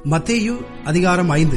மத்தேயு அதிகாரம் ஐந்து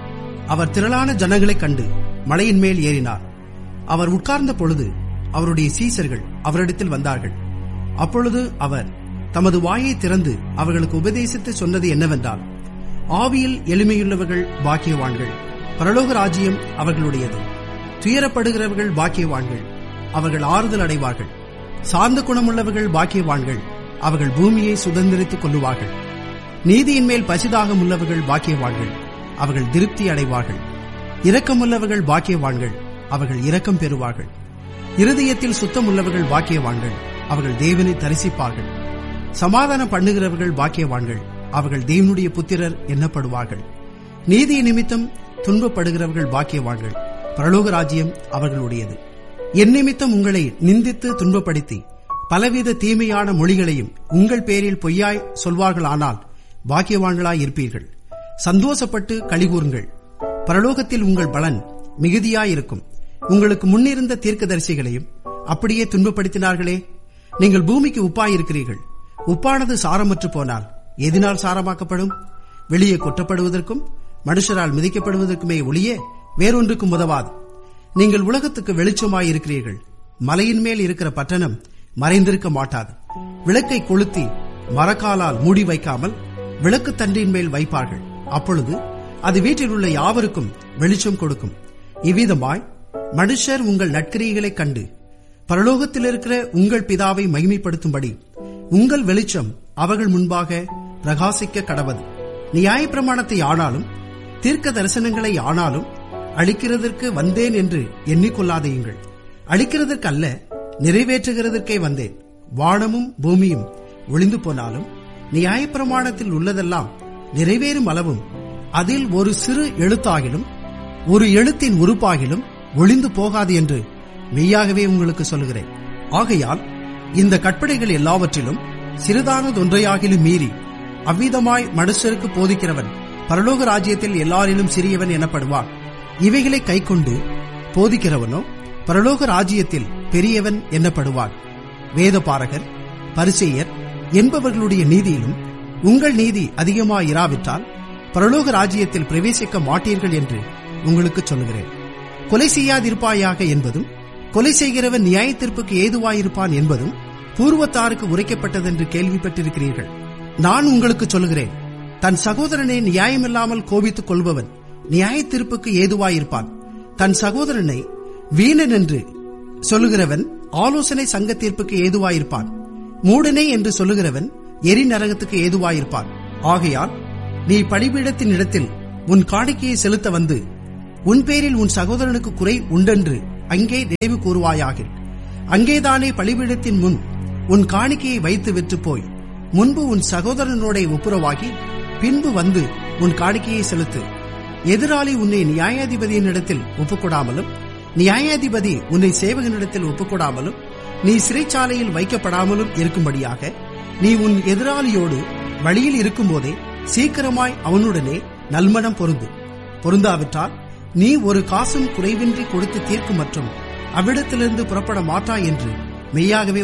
அவர் திரளான ஜனங்களைக் கண்டு மலையின் மேல் ஏறினார் அவர் உட்கார்ந்த பொழுது அவருடைய சீசர்கள் அவரிடத்தில் வந்தார்கள் அப்பொழுது அவர் தமது வாயை திறந்து அவர்களுக்கு உபதேசித்து சொன்னது என்னவென்றால் ஆவியில் எளிமையுள்ளவர்கள் பாக்கியவான்கள் பரலோக ராஜ்யம் அவர்களுடையது துயரப்படுகிறவர்கள் பாக்கியவான்கள் அவர்கள் ஆறுதல் அடைவார்கள் சார்ந்த குணமுள்ளவர்கள் பாக்கியவான்கள் அவர்கள் பூமியை சுதந்திரித்துக் கொள்ளுவார்கள் நீதியின் மேல் பசிதாகம் உள்ளவர்கள் பாக்கியவான்கள் அவர்கள் திருப்தி அடைவார்கள் இரக்கமுள்ளவர்கள் பாக்கியவான்கள் அவர்கள் இரக்கம் பெறுவார்கள் இருதயத்தில் சுத்தம் உள்ளவர்கள் பாக்கியவான்கள் அவர்கள் தேவனை தரிசிப்பார்கள் சமாதானம் பண்ணுகிறவர்கள் பாக்கியவான்கள் அவர்கள் தேவனுடைய புத்திரர் எண்ணப்படுவார்கள் நீதி நிமித்தம் துன்பப்படுகிறவர்கள் பாக்கியவான்கள் பரலோக ராஜ்யம் அவர்களுடையது என் நிமித்தம் உங்களை நிந்தித்து துன்பப்படுத்தி பலவித தீமையான மொழிகளையும் உங்கள் பேரில் பொய்யாய் சொல்வார்களானால் பாக்கியவான்களாய் இருப்பீர்கள் சந்தோஷப்பட்டு கழிகூறுங்கள் பரலோகத்தில் உங்கள் பலன் மிகுதியாயிருக்கும் உங்களுக்கு முன்னிருந்த தீர்க்கதரிசிகளையும் அப்படியே துன்பப்படுத்தினார்களே நீங்கள் பூமிக்கு உப்பாயிருக்கிறீர்கள் உப்பானது சாரமற்று போனால் எதினால் சாரமாக்கப்படும் வெளியே கொட்டப்படுவதற்கும் மனுஷரால் மிதிக்கப்படுவதற்குமே ஒளியே வேறொன்றுக்கும் உதவாது நீங்கள் உலகத்துக்கு வெளிச்சமாயிருக்கிறீர்கள் மலையின் மேல் இருக்கிற பட்டணம் மறைந்திருக்க மாட்டாது விளக்கை கொளுத்தி மரக்காலால் மூடி வைக்காமல் விளக்கு தண்டின் மேல் வைப்பார்கள் அப்பொழுது அது வீட்டில் உள்ள யாவருக்கும் வெளிச்சம் கொடுக்கும் இவ்விதமாய் மனுஷர் உங்கள் நற்கிரியைகளைக் கண்டு பரலோகத்தில் இருக்கிற உங்கள் பிதாவை மகிமைப்படுத்தும்படி உங்கள் வெளிச்சம் அவர்கள் முன்பாக பிரகாசிக்க கடவது நியாய பிரமாணத்தை ஆனாலும் தீர்க்க தரிசனங்களை ஆனாலும் அழிக்கிறதற்கு வந்தேன் என்று எண்ணிக்கொள்ளாதேயுங்கள் அழிக்கிறதற்கு அல்ல நிறைவேற்றுகிறதற்கே வந்தேன் வானமும் பூமியும் ஒளிந்து போனாலும் நியாயப்பிரமாணத்தில் உள்ளதெல்லாம் நிறைவேறும் அளவும் அதில் ஒரு சிறு எழுத்தாகிலும் ஒரு எழுத்தின் உறுப்பாகிலும் ஒளிந்து போகாது என்று மெய்யாகவே உங்களுக்கு சொல்கிறேன் ஆகையால் இந்த கற்பனைகள் எல்லாவற்றிலும் சிறிதானதொன்றையாகிலும் மீறி அவ்விதமாய் மனுஷருக்கு போதிக்கிறவன் பரலோக ராஜ்யத்தில் எல்லாரிலும் சிறியவன் எனப்படுவான் இவைகளை கைக்கொண்டு போதிக்கிறவனோ பரலோக ராஜ்யத்தில் பெரியவன் என்னப்படுவான் வேதபாரகர் பரிசெயர் என்பவர்களுடைய நீதியிலும் உங்கள் நீதி அதிகமாயிராவிட்டால் பரலோக ராஜ்யத்தில் பிரவேசிக்க மாட்டீர்கள் என்று உங்களுக்கு சொல்லுகிறேன் கொலை செய்யாதிருப்பாயாக என்பதும் கொலை செய்கிறவன் நியாயத்திற்புக்கு ஏதுவாயிருப்பான் என்பதும் பூர்வத்தாருக்கு உரைக்கப்பட்டதென்று கேள்விப்பட்டிருக்கிறீர்கள் நான் உங்களுக்கு சொல்லுகிறேன் தன் சகோதரனை நியாயமில்லாமல் கோபித்துக் கொள்பவன் நியாயத்திற்புக்கு ஏதுவாயிருப்பான் தன் சகோதரனை வீணன் என்று சொல்லுகிறவன் ஆலோசனை சங்க தீர்ப்புக்கு ஏதுவாயிருப்பான் மூடனே என்று சொல்லுகிறவன் எரி நரகத்துக்கு ஏதுவாயிருப்பான் ஆகையால் நீ பலிபீடத்தின் இடத்தில் உன் காணிக்கையை செலுத்த வந்து உன் பேரில் உன் சகோதரனுக்கு குறை உண்டென்று அங்கே நினைவு கூறுவாயாக அங்கேதானே பலிபீடத்தின் முன் உன் காணிக்கையை வைத்து விற்று போய் முன்பு உன் சகோதரனோட ஒப்புரவாகி பின்பு வந்து உன் காணிக்கையை செலுத்து எதிராளி உன்னை நியாயாதிபதியின் இடத்தில் ஒப்புக்கொடாமலும் நியாயாதிபதி உன்னை சேவகனிடத்தில் ஒப்புக்கொடாமலும் நீ சிறைச்சாலையில் வைக்கப்படாமலும் இருக்கும்படியாக நீ உன் எதிராளியோடு வழியில் இருக்கும்போதே சீக்கிரமாய் அவனுடனே நல்மனம் பொருந்து பொருந்தாவிட்டால் நீ ஒரு காசும் குறைவின்றி கொடுத்து தீர்க்கும் மற்றும் அவ்விடத்திலிருந்து புறப்பட மாட்டாய் என்று மெய்யாகவே